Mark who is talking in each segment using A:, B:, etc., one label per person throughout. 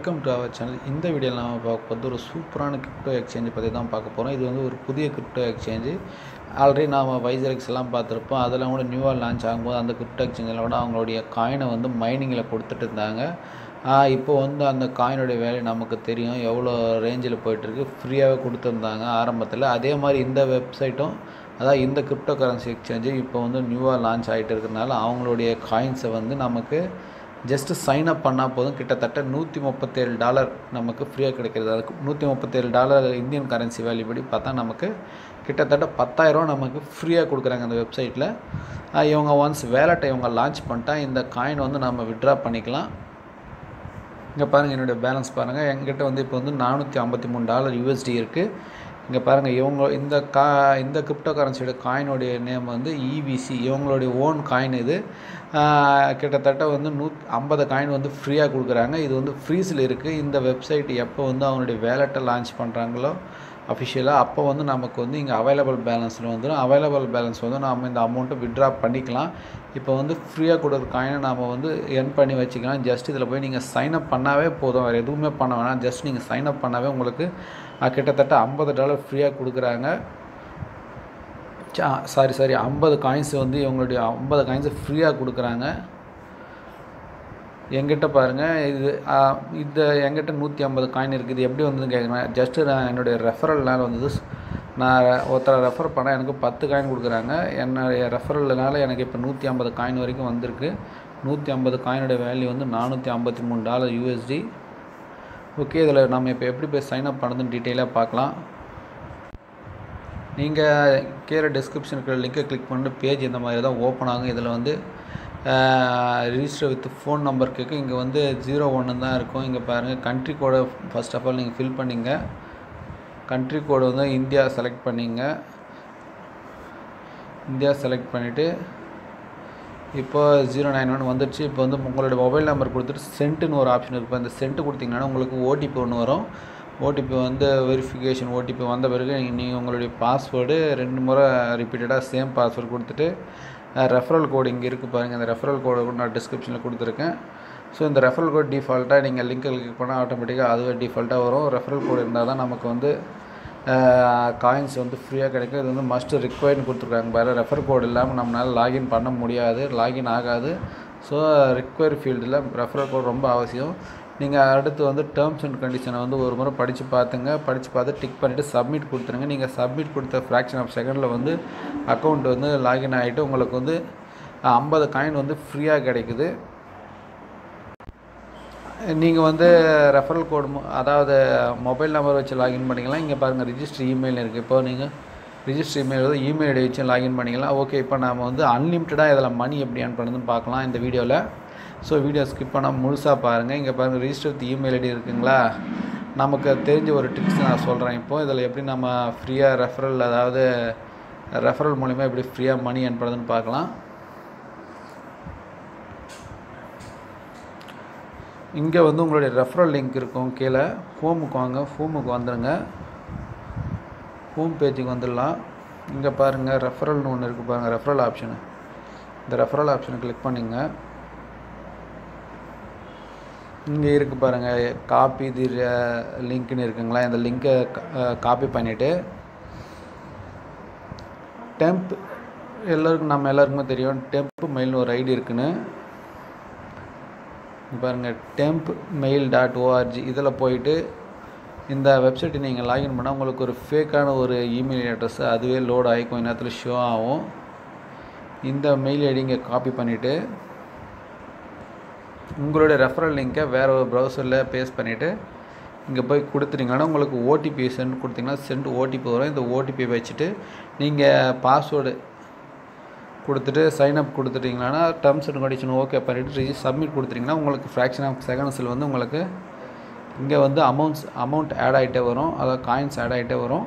A: welcome to our channel இந்த வீடியோவில் நம்ம பார்க்க போகிறது ஒரு சூப்பரான கிரிப்டோ எக்ஸ்சேஞ்சை பற்றி தான் பார்க்க போகிறோம் இது வந்து ஒரு புதிய கிரிப்டோ எக்ஸ்சேஞ்சு ஆல்ரெடி நாம் வைசரெக்ஸ் எல்லாம் பார்த்துருப்போம் அதெல்லாம் கூட நியூவாக லான்ச் ஆகும்போது அந்த கிரிப்டோ எக்ஸ்சேஞ்சில் கூட அவங்களுடைய காயினை வந்து மைனிங்கில் கொடுத்துட்டு இருந்தாங்க ஆஹ் இப்போ வந்து அந்த காயினுடைய வேல்யூ நமக்கு தெரியும் எவ்வளோ ரேஞ்சில் போயிட்டுருக்கு ஃப்ரீயாகவே கொடுத்துருந்தாங்க ஆரம்பத்தில் அதே மாதிரி இந்த வெப்சைட்டும் அதாவது இந்த கிரிப்டோ கரன்சி எக்ஸ்சேஞ்சு இப்போ வந்து நியூவாக லான்ச் ஆகிட்டு இருக்கிறதுனால அவங்களுடைய காயின்ஸை வந்து நமக்கு ஜஸ்ட்டு சைன் அப் பண்ணால் போதும் கிட்டத்தட்ட நூற்றி முப்பத்தேழு டாலர் நமக்கு ஃப்ரீயாக கிடைக்கிறது அதுக்கு நூற்றி முப்பத்தேழு டாலர் இந்தியன் கரன்சி வேல்யூ படி பார்த்தா நமக்கு கிட்டத்தட்ட பத்தாயிரம் நமக்கு ஃப்ரீயாக கொடுக்குறாங்க அந்த வெப்சைட்டில் இவங்க ஒன்ஸ் வேலட்டை இவங்க லான்ச் பண்ணிட்டா இந்த காயின் வந்து நம்ம விட்ரா பண்ணிக்கலாம் இங்கே பாருங்கள் என்னுடைய பேலன்ஸ் பாருங்கள் என்கிட்ட வந்து இப்போ வந்து நானூற்றி ஐம்பத்தி மூணு டாலர் யூஎஸ்டி இருக்குது இங்கே பாருங்கள் இவங்க இந்த கா இந்த கிரிப்டோ கரன்சியோட காயினுடைய நேம் வந்து இவிசி இவங்களுடைய ஓன் காயின் இது ஆஹ் கிட்டத்தட்ட வந்து நூ ஐம்பது காயின் வந்து ஃப்ரீயாக கொடுக்குறாங்க இது வந்து ஃப்ரீஸில் இருக்குது இந்த வெப்சைட் எப்போ வந்து அவங்களுடைய வேலெட்டை லான்ச் பண்ணுறாங்களோ அஃபிஷியலாக அப்போ வந்து நமக்கு வந்து இங்கே அவைலபிள் பேலன்ஸில் வந்துடும் அவைலபிள் பேலன்ஸ் வந்து நாம் இந்த அமௌண்ட்டை விட்ரா பண்ணிக்கலாம் இப்போ வந்து ஃப்ரீயாக கொடுக்குற காயினை நாம் வந்து எர்ன் பண்ணி வச்சுக்கலாம் ஜஸ்ட் இதில் போய் நீங்கள் சைன் அப் பண்ணாவே போதும் வேறு எதுவுமே பண்ண வேணாம் ஜஸ்ட் நீங்கள் சைன் அப் பண்ணாவே உங்களுக்கு அஹ், கிட்டத்தட்ட ஐம்பது டாலர் ஃப்ரீயாக கொடுக்குறாங்க சாரி சாரி ஐம்பது காயின்ஸ் வந்து இவங்களுடைய ஐம்பது காயின்ஸை ஃப்ரீயாக கொடுக்குறாங்க எங்கிட்ட பாருங்கள் இது ஆ, இந்த எங்கிட்ட நூற்றி ஐம்பது காயின் இருக்குது இது எப்படி வந்ததுன்னு கேட்குறேன் ஜஸ்ட்டு நான் என்னுடைய ரெஃபரல்னால் வந்தது நான் ஒருத்தரை ரெஃபர் பண்ணால் எனக்கு பத்து காயின் கொடுக்குறாங்க என்னுடைய ரெஃபரல்னால எனக்கு இப்போ நூற்றி ஐம்பது காயின் வரைக்கும் வந்திருக்கு நூற்றி ஐம்பது காயினோட வேல்யூ வந்து நானூற்றி ஐம்பத்தி மூணு டாலர் யூஎஸ்டி ஓகே இதில் நம்ம இப்போ எப்படி போய் சைன் அப் பண்ணதுன்னு டீட்டெயிலாக பார்க்கலாம் நீங்கள் கீழே டிஸ்கிரிப்ஷன் இருக்கிற லிங்கை கிளிக் பண்ணிட்டு பேஜ் இந்த மாதிரி தான் ஓப்பன் ஆகும் இதில் வந்து ரிஜிஸ்டர் வித் ஃபோன் நம்பர் கேட்கும் இங்கே வந்து ஜீரோ ஒன்று தான் இருக்கும் இங்கே பாருங்கள் கண்ட்ரி கோடை ஃபர்ஸ்ட் ஆஃப் ஆல் நீங்கள் ஃபில் பண்ணிங்க கண்ட்ரி கோடு வந்து இந்தியா செலக்ட் பண்ணிங்க இந்தியா செலக்ட் பண்ணிவிட்டு இப்போ ஜீரோ நைன் ஒன் வந்துடுச்சு இப்போ வந்து உங்களோட மொபைல் நம்பர் கொடுத்துட்டு சென்ட்டுன்னு ஒரு ஆப்ஷன் இருக்கும் அந்த சென்ட்டு கொடுத்தீங்கன்னா உங்களுக்கு ஓடிபி ஒன்று வரும் ஓடிபி வந்து வெரிஃபிகேஷன் ஓடிபி வந்த பிறகு நீங்கள் உங்களுடைய பாஸ்வேர்டு ரெண்டு முறை ரிப்பீட்டடாக சேம் பாஸ்வேர்டு கொடுத்துட்டு ரெஃபரல் கோடு இங்கே இருக்குது பாருங்கள் இந்த ரெஃபரல் கோடு கூட நான் டிஸ்கிரிப்ஷனில் கொடுத்துருக்கேன் ஸோ இந்த ரெஃபரல் கோட் டிஃபால்ட்டாக நீங்கள் லிங்கை கிளிக் பண்ணால் ஆட்டோமேட்டிக்காக அதுவே டிஃபால்ட்டாக வரும் ரெஃபரல் கோடு இருந்தால் தான் நமக்கு வந்து காயின்ஸ் வந்து ஃப்ரீயாக கிடைக்கும் இது வந்து மஸ்ட் ரிக்வயர்னு கொடுத்துருக்காங்க பாரு ரெஃபர் கோடு இல்லாமல் நம்மளால் லாகின் பண்ண முடியாது லாகின் ஆகாது ஸோ ரிக்வயர் ஃபீல்டில் ரெஃபரல் கோட் ரொம்ப அவசியம் நீங்கள் அடுத்து வந்து டேர்ம்ஸ் அண்ட் கண்டிஷனை வந்து ஒரு முறை படித்து பார்த்துங்க படித்து பார்த்து டிக் பண்ணிவிட்டு சப்மிட் கொடுத்துருங்க நீங்கள் சப்மிட் கொடுத்த ஃப்ராக்ஷன் ஆஃப் செகண்டில் வந்து அக்கௌண்ட் வந்து லாகின் ஆகிட்டு உங்களுக்கு வந்து ஐம்பது காயின் வந்து ஃப்ரீயாக கிடைக்குது நீங்கள் வந்து ரெஃபரல் கோடு அதாவது மொபைல் நம்பர் வச்சு லாகின் பண்ணிக்கலாம் இங்கே பாருங்கள் ரிஜிஸ்டர் இமெயில் இருக்குது இப்போ நீங்கள் ரிஜிஸ்டர் இமெயில் வந்து இமெயில் ஐடி வச்சு லாகின் பண்ணிக்கலாம் ஓகே இப்போ நாம் வந்து அன்லிமிட்டடாக இதில் மணி எப்படி ஏர்ன் பண்ணுறதுன்னு பார்க்கலாம் இந்த வீடியோவில் ஸோ வீடியோ ஸ்கிப் பண்ணால் முழுசாக பாருங்கள் இங்கே பாருங்கள் ரிஜிஸ்டர் வித் இமெயில் ஐடி இருக்குங்களா நமக்கு தெரிஞ்ச ஒரு டிப்ஸ் நான் சொல்கிறேன் இப்போ இதில் எப்படி நம்ம ஃப்ரீயாக ரெஃபரல் அதாவது ரெஃபரல் மூலிமா எப்படி ஃப்ரீயாக மணி ஏர்ன் பண்ணுறதுன்னு பார்க்கலாம் இங்கே வந்து உங்களுடைய ரெஃபரல் லிங்க் இருக்கும் கீழே ஹோமுக்கு வாங்க ஹோமுக்கு வந்துடுங்க ஹோம் பேஜுக்கு வந்துடலாம் இங்கே பாருங்கள் ரெஃபரல்னு ஒன்று இருக்குது பாருங்கள் ரெஃபரல் ஆப்ஷனு இந்த ரெஃபரல் ஆப்ஷனை கிளிக் பண்ணிங்க இங்கே இருக்குது பாருங்கள் காப்பி தி லிங்க்னு இருக்குங்களா இந்த லிங்க்கை காப்பி பண்ணிவிட்டு டெம்ப் எல்லோருக்கும் நம்ம எல்லாருக்குமே தெரியும் டெம்ப் மெயில்னு ஒரு ஐடி இருக்குன்னு இங்க பாருங்க டெம்ப் மெயில் டாட் ஓஆர்ஜி இதில் போயிட்டு இந்த வெப்சைட்டை நீங்கள் லாகின் பண்ணால் உங்களுக்கு ஒரு ஃபேக்கான ஒரு இமெயில் அட்ரஸ் அதுவே லோட் ஆகி கொஞ்ச நேரத்தில் ஷோ ஆகும் இந்த மெயில் ஐடி இங்கே காப்பி பண்ணிவிட்டு உங்களுடைய ரெஃபரல் லிங்கை வேறு ஒரு ப்ரௌசரில் பேஸ்ட் பண்ணிவிட்டு இங்கே போய் கொடுத்துட்டீங்கன்னா உங்களுக்கு ஓடிபி சென்ட் கொடுத்தீங்கன்னா சென்ட் ஓடிபி வரும் இந்த ஓடிபி வச்சுட்டு நீங்கள் பாஸ்வேர்டு கொடுத்துட்டு சைன் அப் கொடுத்துட்டிங்கன்னா டேர்ம்ஸ் அண்ட் கண்டிஷன் ஓகே பண்ணிவிட்டு ரிஜி சப்மிட் கொடுத்துட்டிங்கன்னா உங்களுக்கு ஃப்ராக்ஷன் ஆஃப் செகண்ட்ஸில் வந்து உங்களுக்கு இங்கே வந்து அமௌண்ட்ஸ் அமௌண்ட் ஆட் ஆகிட்டே வரும் அதாவது காயின்ஸ் ஆட் ஆகிட்டே வரும்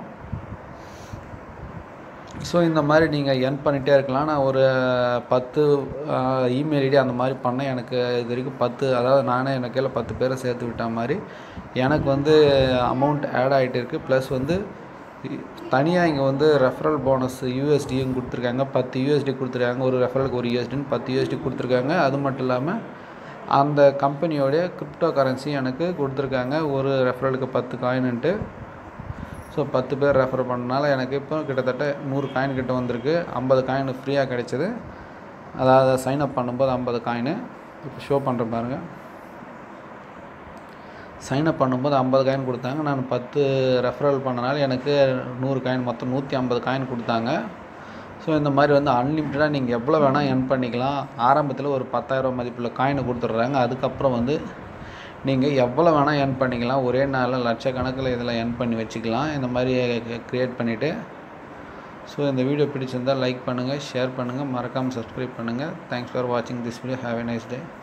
A: ஸோ இந்த மாதிரி நீங்கள் எர்ன் பண்ணிகிட்டே இருக்கலாம் நான் ஒரு பத்து இமெயில் ஐடி அந்த மாதிரி பண்ணேன் எனக்கு இது வரைக்கும் பத்து அதாவது நானே எனக்கு கீழே பத்து பேரை சேர்த்து விட்ட மாதிரி எனக்கு வந்து அமௌண்ட் ஆட் ஆகிட்டு இருக்குது ப்ளஸ் வந்து தனியாக இங்கே வந்து ரெஃபரல் போனஸ் யூஎஸ்டியும் கொடுத்துருக்காங்க பத்து யூஎஸ்டி கொடுத்துருக்காங்க ஒரு ரெஃபரலுக்கு ஒரு யூஎஸ்டின்னு பத்து யூஎஸ்டி கொடுத்துருக்காங்க அது மட்டும் இல்லாமல் அந்த கம்பெனியோடைய கிரிப்டோ கரன்சி எனக்கு கொடுத்துருக்காங்க ஒரு ரெஃபரலுக்கு பத்து காயின்ட்டு ஸோ பத்து பேர் ரெஃபர் பண்ணனால எனக்கு இப்போ கிட்டத்தட்ட நூறு காயின் கிட்ட வந்திருக்கு ஐம்பது காயின் ஃப்ரீயாக கிடைச்சிது அதாவது சைன் அப் பண்ணும்போது ஐம்பது காயின் இப்போ ஷோ பண்ணுறேன் பாருங்கள் சைன் அப் பண்ணும்போது ஐம்பது காயின் கொடுத்தாங்க நான் பத்து ரெஃபரல் பண்ணனால எனக்கு நூறு காயின் மொத்தம் நூற்றி ஐம்பது காயின் கொடுத்தாங்க ஸோ இந்த மாதிரி வந்து அன்லிமிட்டடாக நீங்கள் எவ்வளோ வேணால் எர்ன் பண்ணிக்கலாம் ஆரம்பத்தில் ஒரு பத்தாயிரம் மதிப்புள்ள காயினை கொடுத்துட்றாங்க அதுக்கப்புறம் வந்து நீங்கள் எவ்வளோ வேணால் எர்ன் பண்ணிக்கலாம் ஒரே நாளில் லட்சக்கணக்கில் இதில் எர்ன் பண்ணி வச்சுக்கலாம் இந்த மாதிரி க்ரியேட் பண்ணிவிட்டு ஸோ இந்த வீடியோ பிடிச்சிருந்தால் லைக் பண்ணுங்கள் ஷேர் பண்ணுங்கள் மறக்காமல் சப்ஸ்கிரைப் பண்ணுங்கள் தேங்க்ஸ் ஃபார் வாட்சிங் this video have a nice day